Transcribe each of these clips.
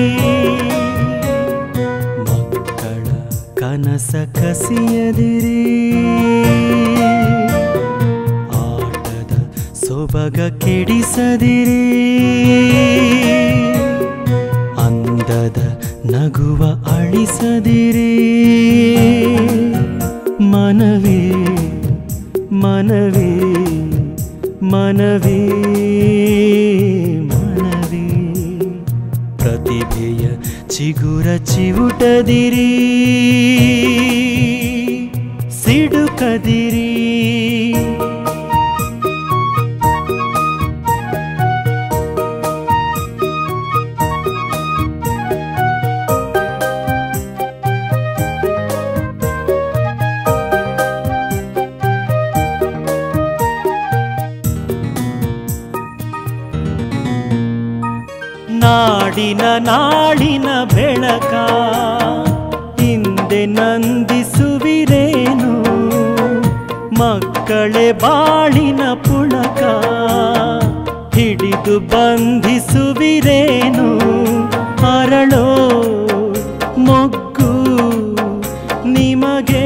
ಮಕ್ಕಳ ಕನಸ ಕಸಿಯದಿರಿ ಆಟದ ಸೊಬಗ ಕೆಡಿಸದಿರಿ ಅಂದದ ನಗುವ ಅಳಿಸದಿರಿ ಮನವೇ ಮನವೇ ಮನವೇ ಮನವೇ ಪ್ರತಿಭೆಯ ಚಿಗುರ ಚಿವುಟದಿರಿ ಸಿಡುಕದಿರಿ ನಾಡಿನ ನಾಳಿನ ಬೆಳಕ ಹಿಂದೆ ನಂದಿಸುವಿರೇನು ಮಕ್ಕಳೇ ಬಾಳಿನ ಪುಳಕ ಹಿಡಿದು ಬಂಧಿಸುವಿರೇನು ಅರಳೋ ಮೊಗ್ಗು ನಿಮಗೆ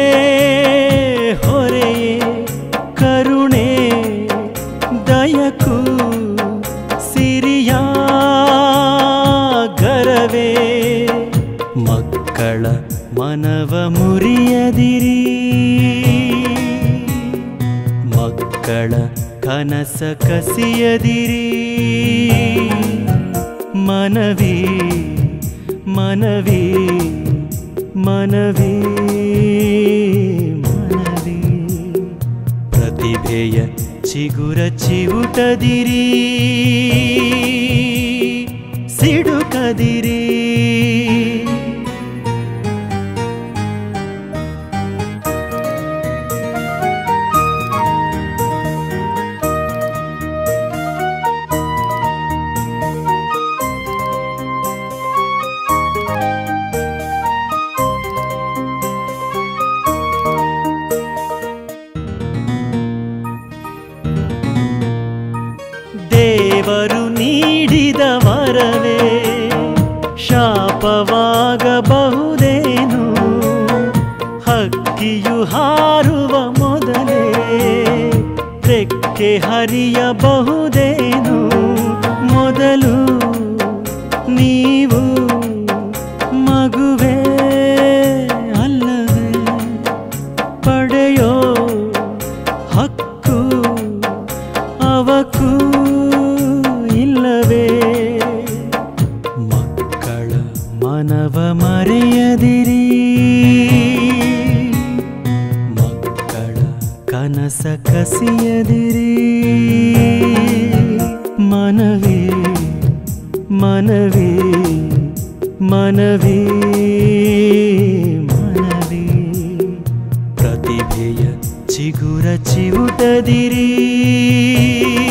ಹೊರೆಯೇ ಕರುಣೆ ದಯಕು ಸಿರಿಯ ಗರವೇ ಮಕ್ಕಳ ಮನವ ಮುರಿಯದಿರಿ ಮಕ್ಕಳ ಕನಸ ಕಸಿಯದಿರಿ ಮನವಿ ಮನವಿ ಮನವಿ ಮನವಿ ಪ್ರತಿಭೆಯ ಚಿಗುರ ಚಿವುಟದಿರಿ ಸಿಡುಕದಿರಿ ದೇವರು ನೀಡಿದ ವರವೇ ಶಾಪವಾಗಬಹುದೇನು ಹಕ್ಕಿಯು ಹಾರುವ ಮೊದಲೇ ರೆಕ್ಕೆ ಹರಿಯಬಹುದೇನು ಮೊದಲು ನೀವು ಮಗುವೇ ಅಲ್ಲವೇ ಪಡೆಯೋ ಹಕ್ಕು ಅವಕ್ಕೂ ಇಲ್ಲವೇ ಮಕ್ಕಳ ಮನವ ಮರೆಯದಿರಿ ಮಕ್ಕಳ ಕನಸ ಕಸಿಯದಿರಿ ಮನವೇ ಮನವೇ ಮನವೇ ಮನವೇ ಪ್ರತಿಭೆಯ ಚಿಗುರ ಚಿವುಟದಿರಿ